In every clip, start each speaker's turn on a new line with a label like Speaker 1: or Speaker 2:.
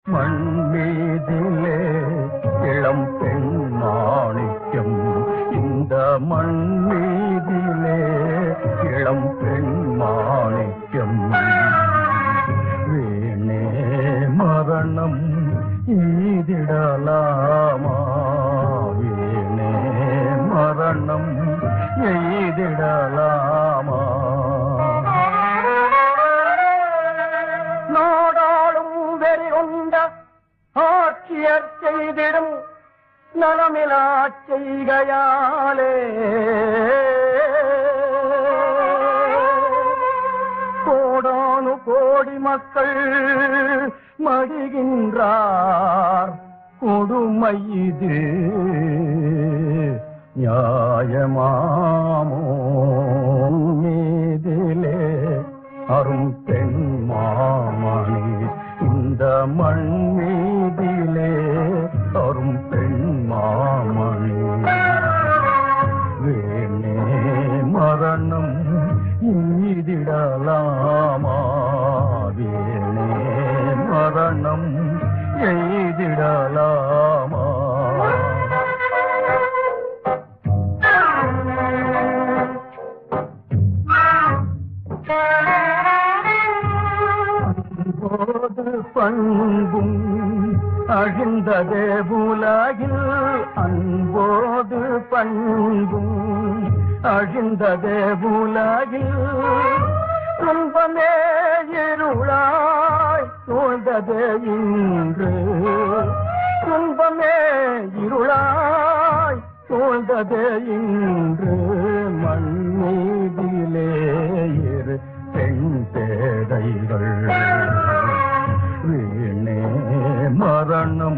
Speaker 1: மண் மீதிலே இளம் பெண் மாணிக்கம் இந்த மண் மீதிலே இளம் பெண் மாணிக்கம் வீணே மரணம் ஈதிடலாமா வீணே மரணம் எய்திடலாமா நாடாளும் வெறி கொண்ட ஆட்சியர் செய்திடும் நலமிலா செய்கையாலே கோடானு கோடி மக்கள் மடிகின்றார் கொடுமை இது நியாயமாமோ மீதிலே அரும் பெண் மாமணி இந்த மண் மீதிலே அரும் பெண் மாமணி வேணே மரணம் ஈதிடலாமா வேணே மரணம் எய்திடலாமா அன்போது பண்பும் அழிந்ததே உலகில் அன்போது பண்பும் அழிந்ததே உலகில் துன்பமே இருளாய் சூழ்ந்ததே இன்று துன்பமே இருளாய் சூழ்ந்ததே இன்று மண் மீதிலே இரு பெண் பேதைகள் வீணே மரணம்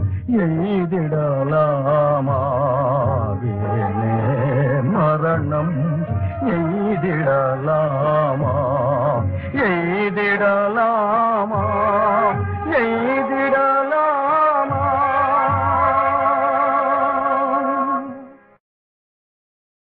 Speaker 1: எய்திடலாமா வீணே மரணம் எய்திடலாமா எய்திடலாமா